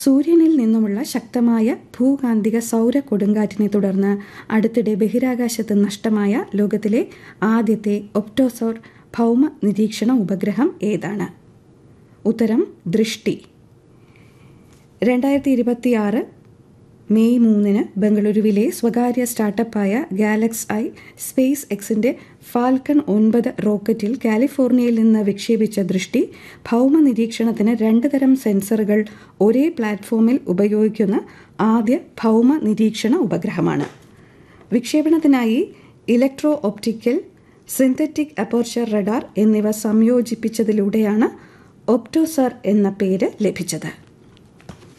സൂര്യനിൽ നിന്നുമുള്ള ശക്തമായ ഭൂകാന്തിക സൗര കൊടുങ്കാറ്റിനെ തുടർന്ന് അടുത്തിടെ ബഹിരാകാശത്ത് നഷ്ടമായ ലോകത്തിലെ ആദ്യത്തെ ഒപ്റ്റോസോർ ഭൗമ നിരീക്ഷണ ഉപഗ്രഹം ഏതാണ് ഉത്തരം ദൃഷ്ടി രണ്ടായിരത്തി ഇരുപത്തിയാറ് മെയ് മൂന്നിന് ബംഗളൂരുവിലെ സ്വകാര്യ സ്റ്റാർട്ടപ്പായ ഗാലക്സ് ഐ സ്പേസ് എക്സിന്റെ ഫാൽക്കൺ ഒൻപത് റോക്കറ്റിൽ കാലിഫോർണിയയിൽ നിന്ന് വിക്ഷേപിച്ച ദൃഷ്ടി ഭൗമ നിരീക്ഷണത്തിന് രണ്ട് തരം സെൻസറുകൾ ഒരേ പ്ലാറ്റ്ഫോമിൽ ഉപയോഗിക്കുന്ന ആദ്യ ഭൗമ നിരീക്ഷണ ഉപഗ്രഹമാണ് വിക്ഷേപണത്തിനായി electro optical synthetic aperture radar എന്നിവ സംയോജിപ്പിച്ചതിലൂടെയാണ് ഒപ്റ്റോസർ എന്ന പേര് ലഭിച്ചത്